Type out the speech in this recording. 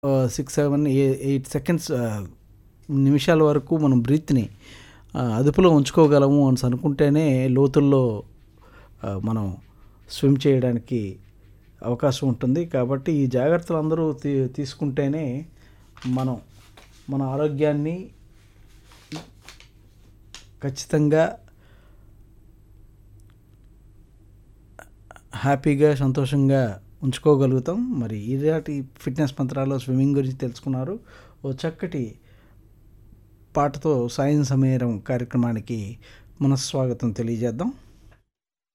six seven eight seconds నిమిషాల వరకు మనం బ్రీత్ని అదుపులో ఉంచుకోగలము అని అనుకుంటేనే లోతుల్లో ఆ, మనం స్విమ్ చేయడానికి అవకాశం ఉంటుంది కాబట్టి ఈ జాగ్రత్తలు అందరూ తీ తీసుకుంటేనే మనం మన ఆరోగ్యాన్ని ఖచ్చితంగా హ్యాపీగా సంతోషంగా ఉంచుకోగలుగుతాం మరి ఈనాటి ఫిట్నెస్ మంత్రాల్లో స్విమ్మింగ్ గురించి తెలుసుకున్నారు ఓ చక్కటి పాటతో సాయం సమేరం కార్యక్రమానికి మన స్వాగతం తెలియజేద్దాం